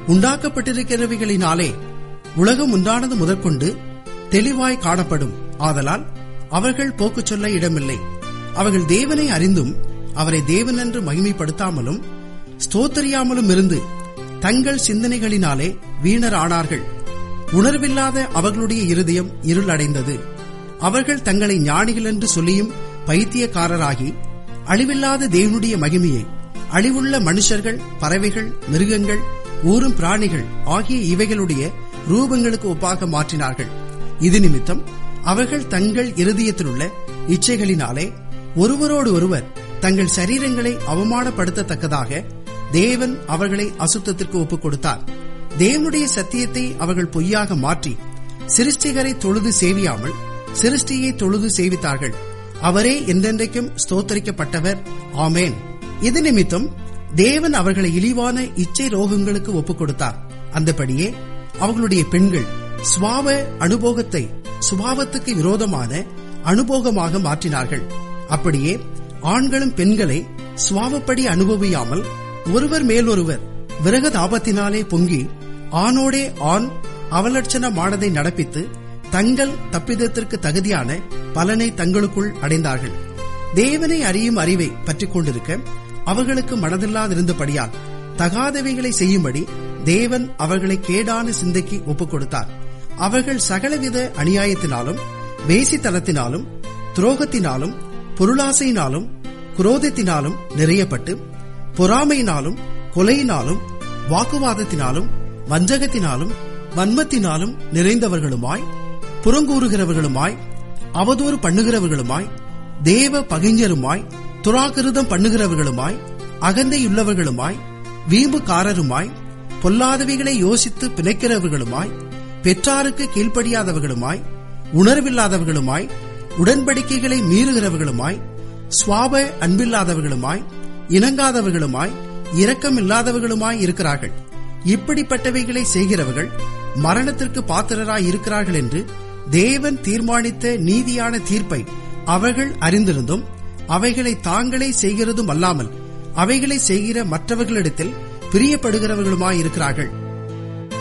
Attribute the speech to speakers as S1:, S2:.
S1: உண்டாக்கப்பட்டிருக்கிறவைகளினாலே உலகம் உண்டானது முதற்கொண்டு தெளிவாய் காணப்படும் ஆதலால் அவர்கள் போக்கு சொல்ல இடமில்லை அவர்கள் தேவனை அறிந்தும் அவரை தேவனென்று மகிமைப்படுத்தாமலும் ஸ்தோத்தரியாமலும் இருந்து தங்கள் சிந்தனைகளினாலே வீணர் ஆனார்கள் உணர்வில்லாத அவர்களுடைய இருதயம் இருள் அடைந்தது அவர்கள் தங்களை ஞானிகள் என்று சொல்லியும் பைத்தியக்காரராகி அழிவில்லாத தேவனுடைய மகிமையை அழிவுள்ள மனுஷர்கள் பறவைகள் மிருகங்கள் ஊரும் பிராணிகள் ஆகிய இவைகளுடைய ரூபங்களுக்கு ஒப்பாக மாற்றினார்கள் இது நிமித்தம் அவர்கள் தங்கள் இருதயத்திலுள்ள இச்சைகளினாலே ஒருவரோடு ஒருவர் தங்கள் சரீரங்களை அவமானப்படுத்தத்தக்கதாக தேவன் அவர்களை அசுத்தத்திற்கு ஒப்புக் கொடுத்தார் தேவனுடைய சத்தியத்தை அவர்கள் பொய்யாக மாற்றி சிருஷ்டிகரை தொழுது சேவியாமல் சிருஷ்டியை தொழுது சேவித்தார்கள் அவரே என்றென்றைக்கும் ஸ்தோத்தரிக்கப்பட்டவர் ஆமேன் இது நிமித்தம் தேவன் அவர்களை இழிவான இச்சை ரோகங்களுக்கு ஒப்புக் கொடுத்தார் அந்தபடியே அவர்களுடைய பெண்கள் சுவாவ அனுபோகத்தை சுபாவத்துக்கு விரோதமான அனுபோகமாக மாற்றினார்கள் அப்படியே ஆண்களும் பெண்களை சுவாவப்படி அனுபவியாமல் ஒருவர் மேலொருவர் விரகதாபத்தினாலே பொங்கி ஆணோடே ஆண் அவலட்சணமானதை நடப்பித்து தங்கள் தப்பிதத்திற்கு தகுதியான பலனை தங்களுக்குள் அடைந்தார்கள் தேவனை அறியும் அறிவை பற்றிக் கொண்டிருக்க அவர்களுக்கு மனதில்லாதிருந்தபடியால் தகாதவைகளை செய்யும்படி தேவன் அவர்களை கேடான சிந்தைக்கு ஒப்புக் கொடுத்தார் அவர்கள் சகலவித அநியாயத்தினாலும் வேசித்தனத்தினாலும் துரோகத்தினாலும் பொருளாசையினாலும் குரோதத்தினாலும் நிறையப்பட்டு பொறாமையினாலும் கொலையினாலும் வாக்குவாதத்தினாலும் வஞ்சகத்தினாலும் வன்மத்தினாலும் நிறைந்தவர்களுமாய் புறங்கூறுகிறவர்களுமாய் அவதூறு பண்ணுகிறவர்களுமாய் தேவ பகைஞருமாய் துராகிருதம் பண்ணுகிறவர்களுமாய் அகந்தையுள்ளவர்களுமாய் வீம்புக்காரருமாய் பொல்லாதவைகளை யோசித்து பிணைக்கிறவர்களுமாய் பெற்றாருக்கு கீழ்ப்படியாதவர்களுமாய் உணர்வில்லாதவர்களுமாய் உடன்படிக்கைகளை மீறுகிறவர்களுமாய் சுவாப அன்பில்லாதவர்களுமாய் இணங்காதவர்களுமாய் இரக்கமில்லாதவர்களுமாய் இருக்கிறார்கள் இப்படிப்பட்டவைகளை செய்கிறவர்கள் மரணத்திற்கு பாத்திரராய் இருக்கிறார்கள் என்று தேவன் தீர்மானித்த நீதியான தீர்ப்பை அவர்கள் அறிந்திருந்தும் அவைகளை தாங்களே செய்கிறதும் அல்லாமல் அவைகளை செய்கிற மற்றவர்களிடத்தில் பிரியப்படுகிறவர்களுமாயிருக்கிறார்கள்